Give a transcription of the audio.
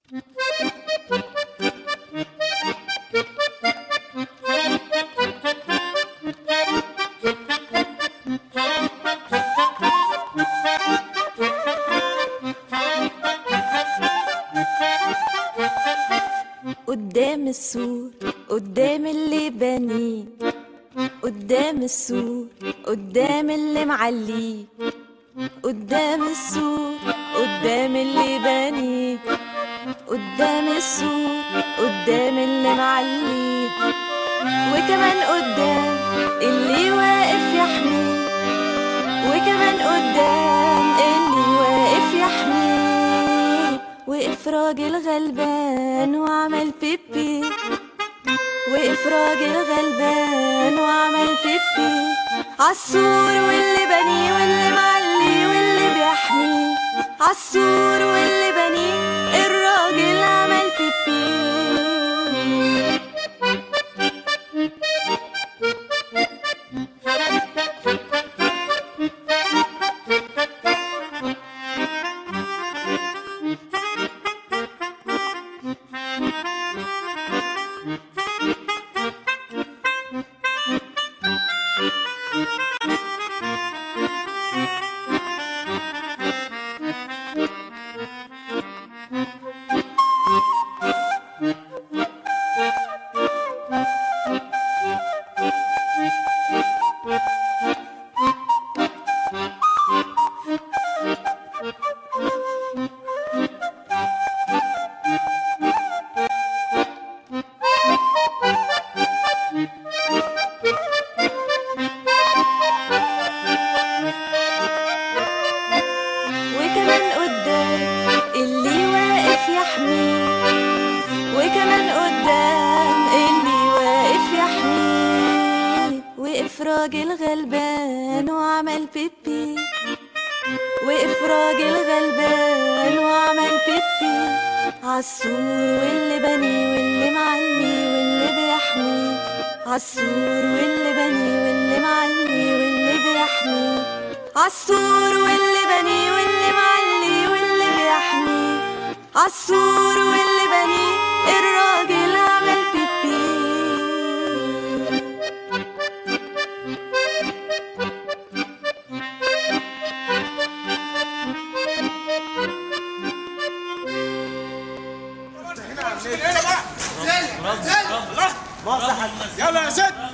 قدام السور قدام اللي بنيه قدام السور قدام اللي معليه قدام السور قدام اللي بنيه قدام السور قدام اللي معليه وكمان قدام اللي واقف يحميه وكمان قدام اللي واقف يحميه وقف راجل غلبان وعمل بيبي وقف راجل غلبان وعمل بيبي عالسور واللي بنيه واللي معلي واللي بيحميه عالسور واللي بنيه الراجل عمل بيبي وكمان قدام اللي واقف يحميه وكمان قدام اللي واقف يحميه وقف راجل غلبان وعمل بيبي وقف راجل غلبان وعمل بيبي عالسور واللي بني واللي معلي واللي بيحمي عالسور واللي بني واللي معلي واللي بيحمي عالسور واللي بني واللي معلي واللي بيحمي عالسور واللي بني الراجل عمل بيبي يلا يا ست